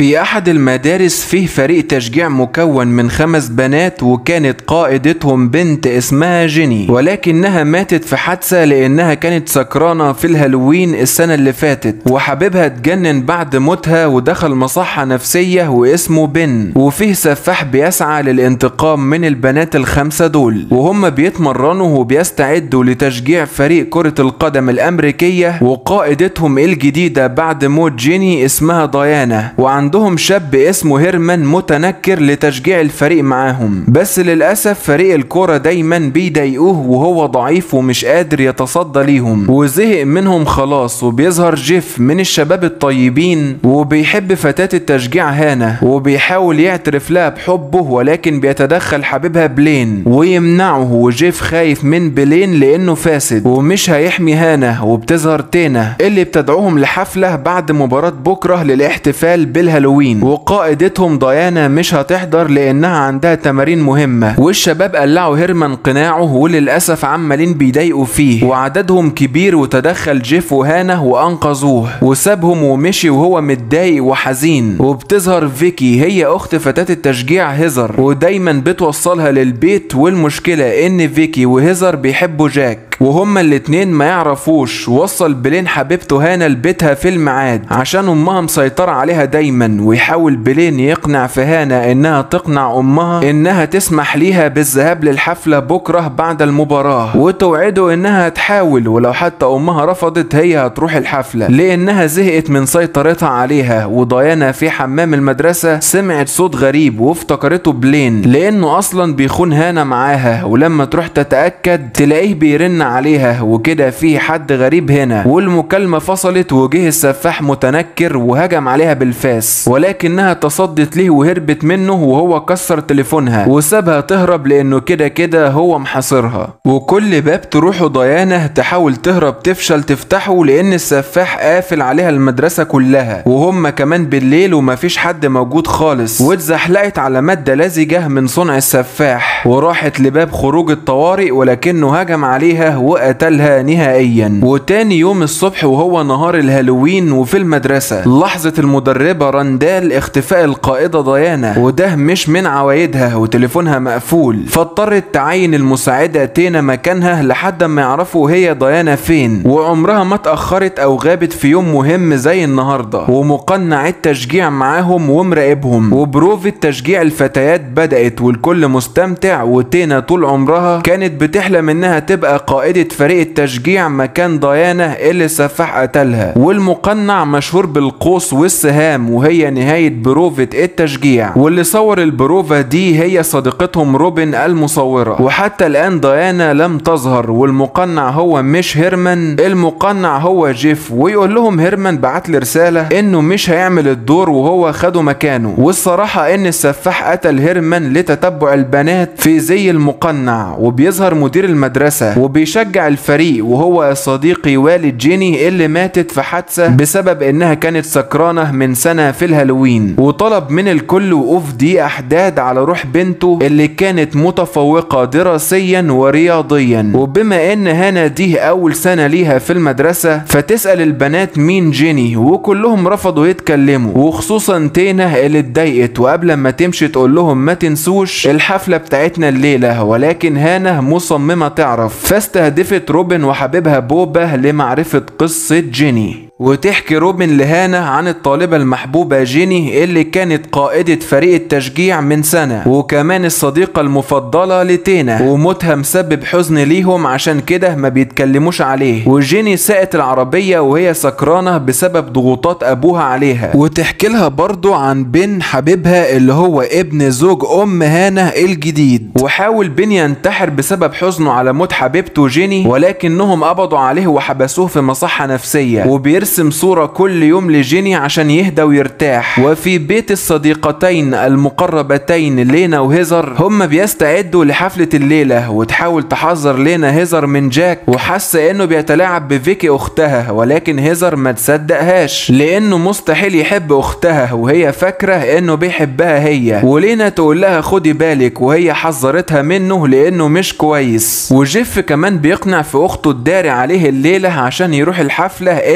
في أحد المدارس فيه فريق تشجيع مكون من خمس بنات وكانت قائدتهم بنت اسمها جيني ولكنها ماتت في حادثة لأنها كانت سكرانة في الهالوين السنة اللي فاتت وحبيبها اتجنن بعد موتها ودخل مصحة نفسية واسمه بن وفيه سفاح بيسعى للانتقام من البنات الخمسة دول وهم بيتمرنوا وبيستعدوا لتشجيع فريق كرة القدم الأمريكية وقائدتهم الجديدة بعد موت جيني اسمها ديانا وعندهم شاب اسمه هيرمان متنكر لتشجيع الفريق معاهم بس للأسف فريق الكرة دايما بيضايقوه وهو ضعيف ومش قادر يتصدى ليهم وزهق منهم خلاص وبيظهر جيف من الشباب الطيبين وبيحب فتاة التشجيع هانا وبيحاول يعترف لها بحبه ولكن بيتدخل حبيبها بلين ويمنعه وجيف خايف من بلين لانه فاسد ومش هيحمي هانا وبتظهر تينا اللي بتدعوهم لحفلة بعد مباراة بكرة للاحتفال بالهالوين وقائدتهم ديانا مش هتحضر لانها عندها تمارين مهمة والشباب قلعوا هيرمان قناعه وللاسف عمالين بيضايقوا فيه وعددهم كبير وتدخل جيف وهانا وانقذوه وسابهم ومشي وهو متضايق وحزين وبتظهر فيكي هي اخت فتاة التشجيع هيزر ودايما بتوصلها للبيت والمشكلة ان فيكي وهيزر بيحبوا جاك وهما الاتنين ما يعرفوش وصل بلين حبيبته هانا لبيتها في الميعاد عشان امها مسيطرة عليها دايما ويحاول بلين يقنع في هانا انها تقنع امها انها تسمح ليها بالذهاب للحفلة بكرة بعد المباراة وتوعده انها هتحاول ولو حتى امها رفضت هي هتروح الحفلة لانها زهقت من سيطرتها عليها وديانا في حمام المدرسة سمعت صوت غريب وافتكرته بلين لانه اصلا بيخون هانا معاها ولما تروح تتأكد تلاقيه بيرن عليها وكده في حد غريب هنا والمكالمة فصلت وجه السفاح متنكر وهجم عليها بالفاس ولكنها تصدت ليه وهربت منه وهو كسر تليفونها وسابها تهرب لانه كده كده هو محاصرها وكل باب تروحه ديانا تحاول تهرب تفشل تفتحه لان السفاح قافل عليها المدرسة كلها وهم كمان بالليل ومفيش حد موجود خالص واتزحلقت على مادة لزجة من صنع السفاح وراحت لباب خروج الطوارئ ولكنه هجم عليها وقتلها نهائيا وتاني يوم الصبح وهو نهار الهالوين وفي المدرسة لاحظت المدربة راندال اختفاء القائدة ديانا وده مش من عوايدها وتليفونها مقفول فاضطرت تعين المساعدة تينا مكانها لحد ما يعرفوا هي ديانا فين وعمرها ما اتأخرت أو غابت في يوم مهم زي النهاردة ومقنع التشجيع معاهم ومراقبهم وبروفة تشجيع الفتيات بدأت والكل مستمتع وتينا طول عمرها كانت بتحلم انها تبقى قائدة فريق التشجيع مكان ديانا اللي السفاح قتلها والمقنع مشهور بالقوس والسهام وهي نهاية بروفة التشجيع واللي صور البروفة دي هي صديقتهم روبن المصورة وحتى الآن ديانا لم تظهر والمقنع هو مش هيرمان المقنع هو جيف ويقول لهم هيرمان بعت لي رسالة انه مش هيعمل الدور وهو خده مكانه والصراحة ان السفاح قتل هيرمان لتتبع البنات في زي المقنع وبيظهر مدير المدرسة وبيشجع الفريق وهو صديقي والد جيني اللي ماتت في حادثة بسبب انها كانت سكرانة من سنة في الهالوين وطلب من الكل وقوف دقيقة احداد على روح بنته اللي كانت متفوقة دراسيا ورياضيا وبما ان هانا دي اول سنة ليها في المدرسة فتسأل البنات مين جيني وكلهم رفضوا يتكلموا وخصوصا تينا اللي اتضايقت وقبل ما تمشي تقول لهم ما تنسوش الحفلة بتاعتنا الليلة ولكن هانا مصممة تعرف فاستهدفت روبن وحبيبها بوبا لمعرفة قصة جيني وتحكي روبن لهانا عن الطالبة المحبوبة جيني اللي كانت قائدة فريق التشجيع من سنة وكمان الصديقة المفضلة لتينا وموتها مسبب حزن ليهم عشان كده ما بيتكلموش عليه وجيني ساقت العربية وهي سكرانة بسبب ضغوطات أبوها عليها وتحكي لها برضو عن بن حبيبها اللي هو ابن زوج أم هانا الجديد وحاول بن ينتحر بسبب حزنه على موت حبيبته جيني ولكنهم قبضوا عليه وحبسوه في مصحة نفسية وبيرسل يرسم صورة كل يوم لجيني عشان يهدى ويرتاح وفي بيت الصديقتين المقربتين لينا وهيزر هم بيستعدوا لحفلة الليلة وتحاول تحذر لينا هيزر من جاك وحاسة انه بيتلاعب بفيكي اختها ولكن هيزر ما تصدقهاش لانه مستحيل يحب اختها وهي فاكرة انه بيحبها هي ولينا تقول لها خدي بالك وهي حذرتها منه لانه مش كويس وجيف كمان بيقنع في اخته الداري عليه الليلة عشان يروح الحفلة اللي عيلته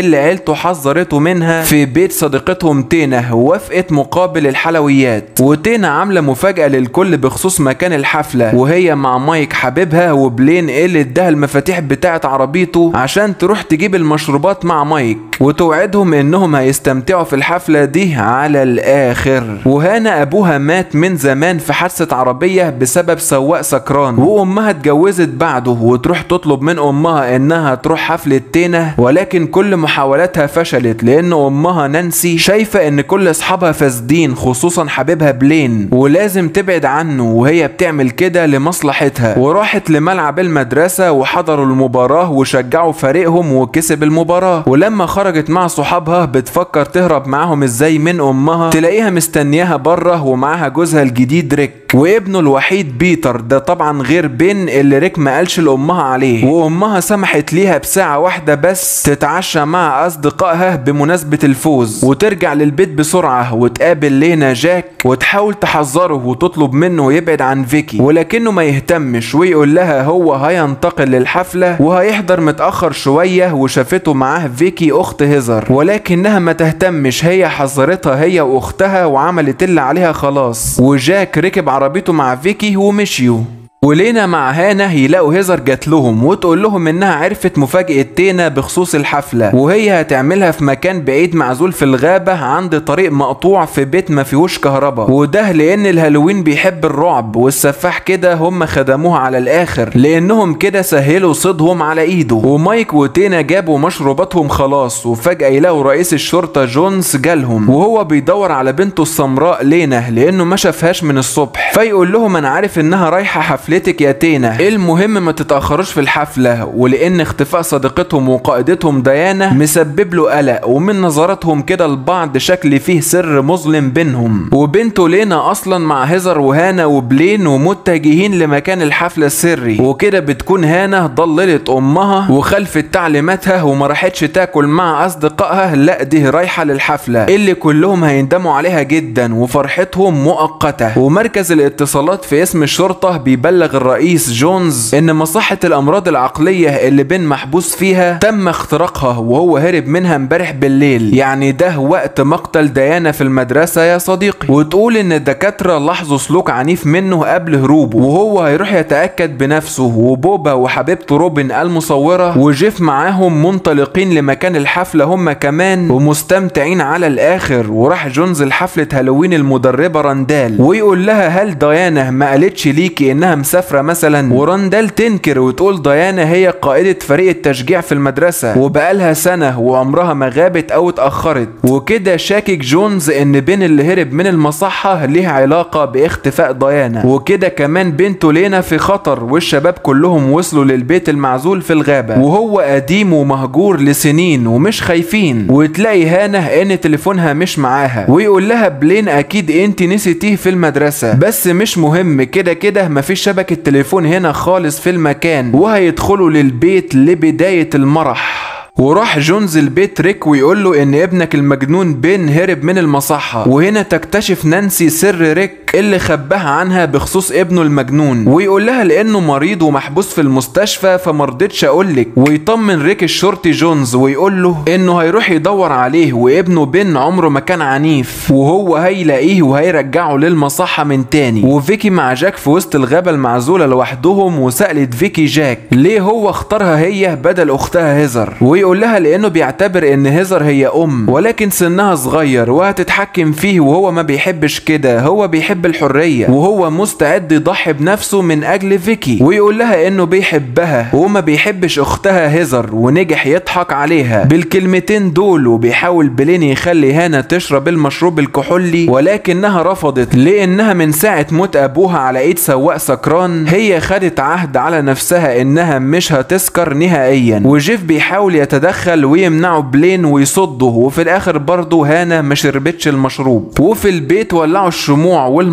حلويات وحذرته منها في بيت صديقتهم تينا ووافقت مقابل الحلويات وتينا عامله مفاجاه للكل بخصوص مكان الحفله وهي مع مايك حبيبها وبلين اللي اداها المفاتيح بتاعه عربيته عشان تروح تجيب المشروبات مع مايك وتوعدهم انهم هيستمتعوا في الحفله دي على الاخر وهانا ابوها مات من زمان في حادثه عربيه بسبب سواق سكران وامها اتجوزت بعده وتروح تطلب من امها انها تروح حفله تينا ولكن كل محاولاتها فشلت لان امها نانسي شايفه ان كل اصحابها فاسدين خصوصا حبيبها بلين ولازم تبعد عنه وهي بتعمل كده لمصلحتها وراحت لملعب المدرسه وحضروا المباراه وشجعوا فريقهم وكسب المباراه ولما خرجت مع صحابها بتفكر تهرب معاهم ازاي من امها تلاقيها مستنياها بره ومعاها جوزها الجديد ريك وابنه الوحيد بيتر ده طبعا غير بن اللي ريك ما قالش لامها عليه وامها سمحت ليها بساعه واحده بس تتعشى مع اصدقائها بمناسبه الفوز وترجع للبيت بسرعه وتقابل لينا جاك وتحاول تحذره وتطلب منه يبعد عن فيكي ولكنه ما يهتمش ويقول لها هو هينتقل للحفله وهيحضر متاخر شويه وشافته معاه فيكي اخت هيزر ولكنها ما تهتمش هي حذرتها هي واختها وعملت اللي عليها خلاص وجاك ركب عربيته مع فيكي ومشيوا ولينا مع هانا يلاقوا هيزر جات لهم وتقول لهم انها عرفت مفاجأة تينا بخصوص الحفلة وهي هتعملها في مكان بعيد معزول في الغابة عند طريق مقطوع في بيت ما فيهوش كهرباء وده لان الهالوين بيحب الرعب والسفاح كده هم خدموه على الاخر لانهم كده سهلوا صيدهم على ايده ومايك وتينا جابوا مشروباتهم خلاص وفجأة يلاقوا رئيس الشرطة جونز جالهم وهو بيدور على بنته السمراء لينا لانه ما شافهاش من الصبح فيقول لهم انا عارف انها رايحة حفلة حفلتك يا تينا المهم ما تتأخروش في الحفلة ولأن اختفاء صديقتهم وقائدتهم ديانا مسبب له قلق ومن نظراتهم كده لبعض شكل فيه سر مظلم بينهم وبنته لينا أصلا مع هزر وهانا وبلين ومتجهين لمكان الحفلة السري وكده بتكون هانا ضللت أمها وخلفت تعليماتها وما راحتش تاكل مع أصدقائها لا دي رايحة للحفلة اللي كلهم هيندموا عليها جدا وفرحتهم مؤقتة ومركز الاتصالات في اسم الشرطة بيبلغ الرئيس جونز ان مصحة الامراض العقلية اللي بين محبوس فيها تم اختراقها وهو هرب منها امبارح بالليل يعني ده وقت مقتل ديانا في المدرسة يا صديقي وتقول ان الدكاترة لاحظوا سلوك عنيف منه قبل هروبه وهو هيروح يتأكد بنفسه وبوبا وحبيبته روبن المصورة وجيف معاهم منطلقين لمكان الحفلة هم كمان ومستمتعين على الاخر وراح جونز لحفلة هالوين المدربة راندال ويقول لها هل ديانا ما قالتش ليكي انها مسافرة مثلا وراندال تنكر وتقول ديانا هي قائدة فريق التشجيع في المدرسة وبقالها سنة وعمرها ما غابت او اتأخرت وكده شاكك جونز ان بين اللي هرب من المصحة ليه علاقة باختفاء ديانا وكده كمان بنته لينا في خطر والشباب كلهم وصلوا للبيت المعزول في الغابة وهو قديم ومهجور لسنين ومش خايفين وتلاقي هانا ان تليفونها مش معاها ويقول لها بلين اكيد انت نسيتيه في المدرسة بس مش مهم كده كده مفيش شبكة تليفون هنا خالص في المكان وهيدخلوا للبيت لبداية المرح وراح جونز البيت ريك ويقول له ان ابنك المجنون بين هرب من المصحة وهنا تكتشف نانسي سر ريك اللي خباها عنها بخصوص ابنه المجنون ويقول لها لانه مريض ومحبوس في المستشفى فمرضتش اقول لك ويطمن ريك الشرطي جونز ويقول له انه هيروح يدور عليه وابنه بين عمره ما كان عنيف وهو هيلاقيه وهيرجعه للمصحة من تاني وفيكي مع جاك في وسط الغابة المعزولة لوحدهم وسألت فيكي جاك ليه هو اختارها هي بدل اختها هيزر ويقول لها لانه بيعتبر ان هيزر هي ام ولكن سنها صغير وهتتحكم فيه وهو ما بيحبش كده هو بيحب الحرية وهو مستعد يضحي بنفسه من اجل فيكي ويقول لها انه بيحبها وما بيحبش اختها هيزر ونجح يضحك عليها بالكلمتين دول وبيحاول بلين يخلي هانا تشرب المشروب الكحولي ولكنها رفضت لانها من ساعة موت ابوها على ايد سواق سكران هي خدت عهد على نفسها انها مش هتسكر نهائيا وجيف بيحاول يتدخل ويمنعه بلين ويصده وفي الاخر برضه هانا ما شربتش المشروب وفي البيت ولعوا الشموع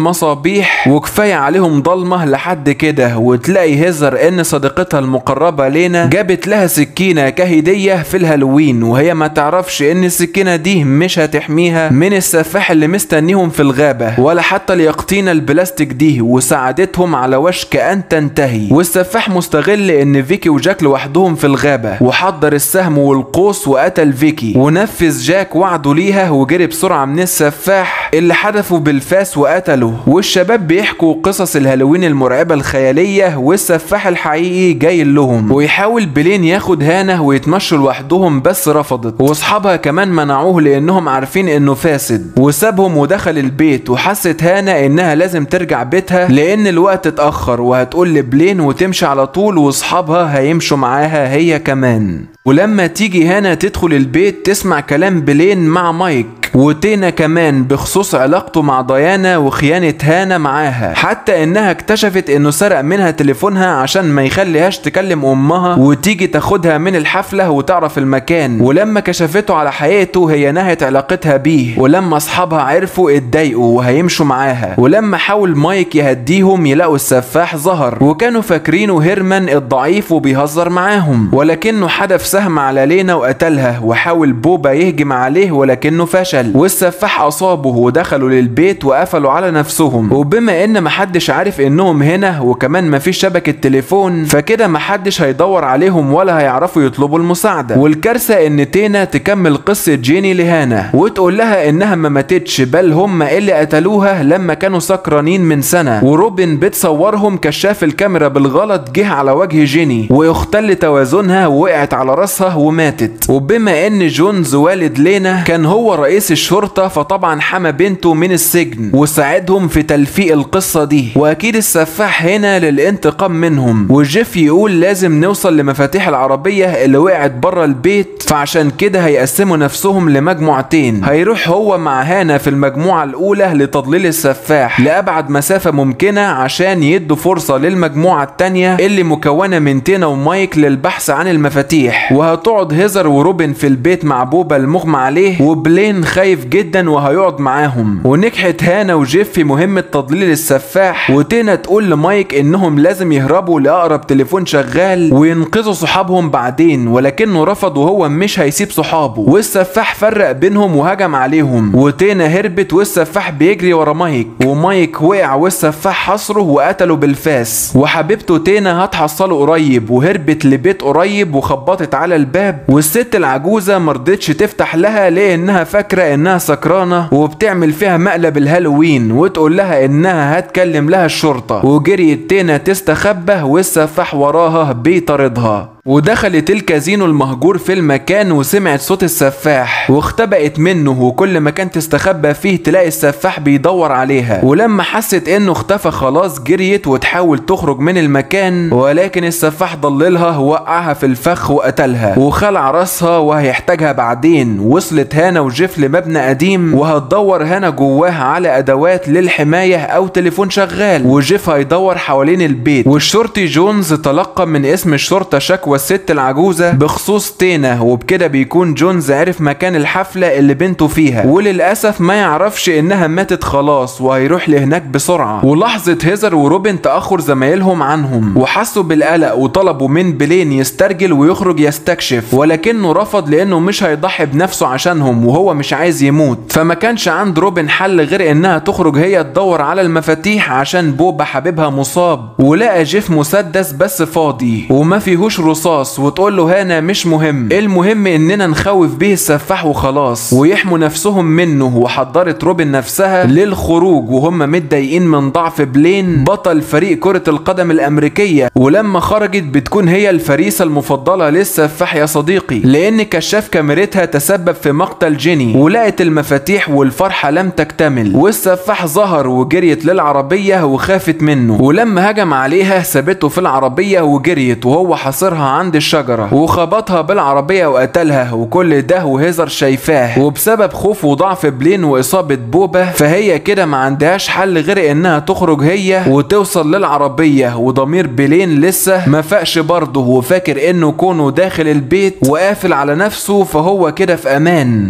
المصابيح وكفاية عليهم ضلمة لحد كده وتلاقي هيزر ان صديقتها المقربة لينا جابت لها سكينة كهدية في الهالوين وهي ما تعرفش ان السكينة دي مش هتحميها من السفاح اللي مستنيهم في الغابة ولا حتى اليقطينة البلاستيك دي وساعدتهم على وشك ان تنتهي والسفاح مستغل ان فيكي وجاك لوحدهم في الغابة وحضر السهم والقوس وقتل فيكي ونفذ جاك وعده ليها وجري بسرعة من السفاح اللي حدفه بالفاس وقتله والشباب بيحكوا قصص الهالوين المرعبة الخيالية والسفاح الحقيقي جاي لهم ويحاول بلين ياخد هانة ويتمشوا لوحدهم بس رفضت واصحابها كمان منعوه لانهم عارفين انه فاسد وسابهم ودخل البيت وحست هانة انها لازم ترجع بيتها لان الوقت اتأخر وهتقول لبلين وتمشي على طول واصحابها هيمشوا معاها هي كمان ولما تيجي هانا تدخل البيت تسمع كلام بلين مع مايك وتينا كمان بخصوص علاقته مع ديانا وخيانة هانا معاها حتى انها اكتشفت انه سرق منها تليفونها عشان ما يخليهاش تكلم امها وتيجي تاخدها من الحفلة وتعرف المكان ولما كشفته على حقيقته هي نهت علاقتها بيه ولما اصحابها عرفوا اتضايقوا وهيمشوا معاها ولما حاول مايك يهديهم يلاقوا السفاح ظهر وكانوا فاكرينه هيرمان الضعيف وبيهزر معاهم ولكنه حدف سهم على لينا وقتلها وحاول بوبا يهجم عليه ولكنه فشل والسفاح اصابه ودخلوا للبيت وقفلوا على نفسهم وبما ان محدش عارف انهم هنا وكمان مفيش شبكة تليفون فكده محدش هيدور عليهم ولا هيعرفوا يطلبوا المساعدة والكارثة ان تينا تكمل قصة جيني لهانا وتقول لها انها ما ماتتش بل هم اللي قتلوها لما كانوا سكرانين من سنة وروبن بتصورهم كشاف الكاميرا بالغلط جه على وجه جيني ويختل توازنها ووقعت على راسها وماتت وبما ان جونز والد لينا كان هو رئيس الشرطة فطبعا حمى بنته من السجن وساعدهم في تلفيق القصة دي واكيد السفاح هنا للانتقام منهم وجيف يقول لازم نوصل لمفاتيح العربية اللي وقعت بره البيت فعشان كده هيقسموا نفسهم لمجموعتين هيروح هو مع هانا في المجموعة الاولى لتضليل السفاح لابعد مسافة ممكنة عشان يدوا فرصة للمجموعة التانية اللي مكونة من تينا ومايك للبحث عن المفاتيح وهتقعد هيزر وروبن في البيت مع بوبا المغمى عليه وبلين خايف جدا وهيقعد معاهم ونجحت هانا وجيف في مهمة تضليل السفاح وتينا تقول لمايك انهم لازم يهربوا لاقرب تليفون شغال وينقذوا صحابهم بعدين ولكنه رفض وهو مش هيسيب صحابه والسفاح فرق بينهم وهجم عليهم وتينا هربت والسفاح بيجري ورا مايك ومايك وقع والسفاح حصره وقتله بالفاس وحبيبته تينا هتحصله قريب وهربت لبيت قريب وخبطت على الباب والست العجوزة مرضتش تفتح لها لانها فاكرة انها سكرانة وبتعمل فيها مقلب الهالوين وتقول لها انها هتكلم لها الشرطة وجريت تينا تستخبى والسفاح وراها بيطاردها ودخلت الكازينو المهجور في المكان وسمعت صوت السفاح واختبأت منه وكل مكان تستخبى فيه تلاقي السفاح بيدور عليها ولما حست انه اختفى خلاص جريت وتحاول تخرج من المكان ولكن السفاح ضللها ووقعها في الفخ وقتلها وخلع راسها وهيحتاجها بعدين وصلت هانا وجيف لمبنى قديم وهتدور هانا جواه على ادوات للحماية او تليفون شغال وجيف هيدور حوالين البيت والشرطي جونز تلقى من اسم الشرطة شكوى والست العجوزة بخصوص تينا وبكده بيكون جونز عرف مكان الحفلة اللي بنته فيها وللأسف ما يعرفش إنها ماتت خلاص وهيروح لهناك بسرعة ولحظة هيزر وروبن تأخر زمايلهم عنهم وحسوا بالقلق وطلبوا من بلين يسترجل ويخرج يستكشف ولكنه رفض لأنه مش هيضحي بنفسه عشانهم وهو مش عايز يموت فما كانش عند روبن حل غير إنها تخرج هي تدور على المفاتيح عشان بوبا حبيبها مصاب ولقى جيف مسدس بس فاضي وما فيهوش رصاص رصاص وتقول له هانا مش مهم المهم اننا نخوف به السفاح وخلاص ويحموا نفسهم منه وحضرت روبن نفسها للخروج وهم متضايقين من ضعف بلين بطل فريق كرة القدم الامريكية ولما خرجت بتكون هي الفريسة المفضلة للسفاح يا صديقي لان كشاف كاميرتها تسبب في مقتل جيني ولقت المفاتيح والفرحة لم تكتمل والسفاح ظهر وجريت للعربية وخافت منه ولما هجم عليها سابته في العربية وجريت وهو حاصرها عند الشجرة وخبطها بالعربية وقتلها وكل ده وهيزر شايفاه وبسبب خوف وضعف بلين وإصابة بوبا فهي كده ما عندهاش حل غير إنها تخرج هي وتوصل للعربية وضمير بلين لسه ما فاقش برضه وفاكر إنه كونه داخل البيت وقافل على نفسه فهو كده في أمان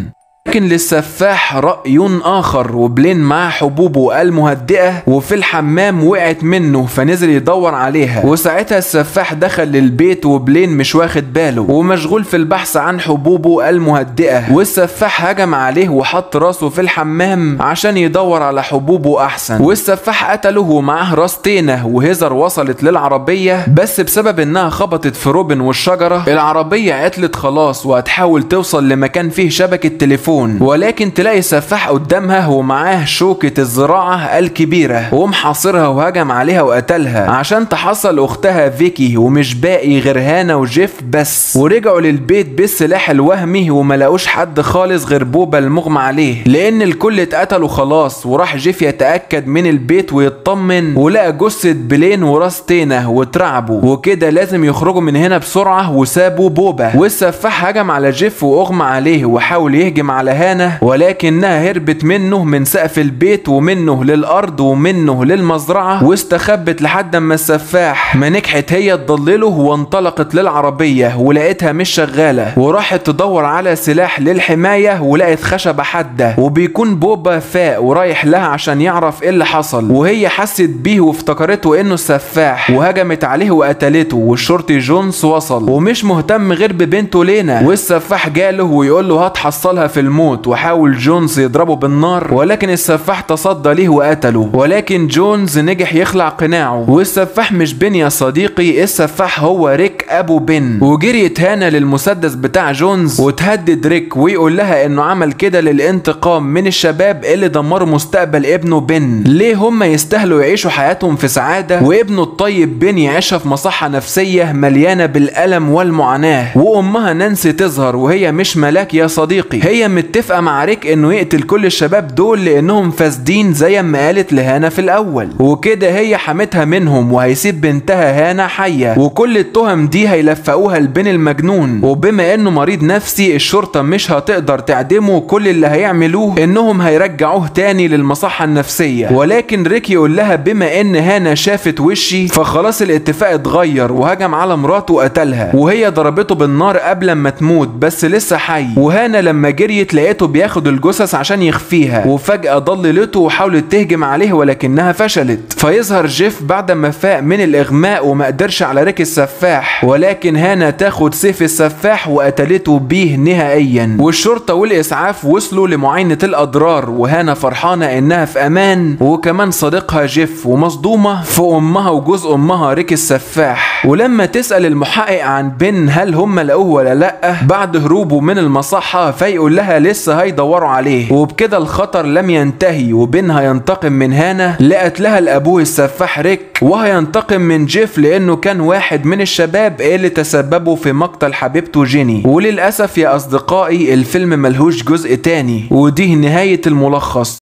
لكن للسفاح رأي آخر وبلين معاه حبوبه المهدئة وفي الحمام وقعت منه فنزل يدور عليها وساعتها السفاح دخل للبيت وبلين مش واخد باله ومشغول في البحث عن حبوبه المهدئة والسفاح هجم عليه وحط راسه في الحمام عشان يدور على حبوبه أحسن والسفاح قتله ومعاه راس تينة وهيزر وصلت للعربية بس بسبب انها خبطت في روبن والشجرة العربية عطلت خلاص وهتحاول توصل لمكان فيه شبكة تليفون ولكن تلاقي سفاح قدامها ومعاه شوكة الزراعة الكبيرة ومحاصرها وهجم عليها وقتلها عشان تحصل اختها فيكي ومش باقي غير هانا وجيف بس ورجعوا للبيت بالسلاح الوهمي وما لقوش حد خالص غير بوبا المغمى عليه لان الكل اتقتلوا خلاص وراح جيف يتاكد من البيت ويطمن ولقى جثة بلين وراس تينا واترعبوا وكده لازم يخرجوا من هنا بسرعة وسابوا بوبا والسفاح هجم على جيف واغمى عليه وحاول يهجم على هانة ولكنها هربت منه من سقف البيت ومنه للأرض ومنه للمزرعة واستخبت لحد ما السفاح ما نجحت هي تضلله وانطلقت للعربية ولقيتها مش شغالة وراحت تدور على سلاح للحماية ولقت خشبة حادة وبيكون بوبا فاق ورايح لها عشان يعرف ايه اللي حصل وهي حست بيه وافتكرته انه السفاح وهجمت عليه وقتلته والشرطي جونز وصل ومش مهتم غير ببنته لينا والسفاح جاله ويقول له هتحصلها في الموت وحاول جونز يضربه بالنار ولكن السفاح تصدى ليه وقتله ولكن جونز نجح يخلع قناعه والسفاح مش بن يا صديقي السفاح هو ريك ابو بن وجريت هانا للمسدس بتاع جونز وتهدد ريك ويقول لها انه عمل كده للانتقام من الشباب اللي دمروا مستقبل ابنه بن ليه هم يستاهلوا يعيشوا حياتهم في سعادة وابنه الطيب بن يعيشها في مصحة نفسية مليانة بالألم والمعاناة وأمها نانسي تظهر وهي مش ملاك يا صديقي هي متفقة مع ريك انه يقتل كل الشباب دول لانهم فاسدين زي ما قالت لهانا في الاول وكده هي حمتها منهم وهيسيب بنتها هانا حية وكل التهم دي هيلفقوها لبين المجنون وبما انه مريض نفسي الشرطة مش هتقدر تعدمه كل اللي هيعملوه انهم هيرجعوه تاني للمصحة النفسية ولكن ريك يقول لها بما ان هانا شافت وشي فخلاص الاتفاق اتغير وهجم على مراته وقتلها وهي ضربته بالنار قبل ما تموت بس لسه حي وهانا لما جريت لقيته بياخد الجثث عشان يخفيها وفجأة ضللته وحاولت تهجم عليه ولكنها فشلت فيظهر جيف بعد ما فاق من الإغماء وما قدرش على ريك السفاح ولكن هانا تاخد سيف السفاح وقتلته بيه نهائيا والشرطة والإسعاف وصلوا لمعاينة الأضرار وهانا فرحانة إنها في أمان وكمان صديقها جيف ومصدومة في أمها وجوز أمها ريك السفاح ولما تسأل المحقق عن بن هل هم لقوه ولا لأ بعد هروبه من المصحة فيقول لها لسه هيدوروا عليه وبكده الخطر لم ينتهي وبن هينتقم من هانا لقتلها لأبوه السفاح ريك وهينتقم من جيف لأنه كان واحد من الشباب اللي تسببوا في مقتل حبيبته جيني وللأسف يا أصدقائي الفيلم ملهوش جزء تاني ودي نهاية الملخص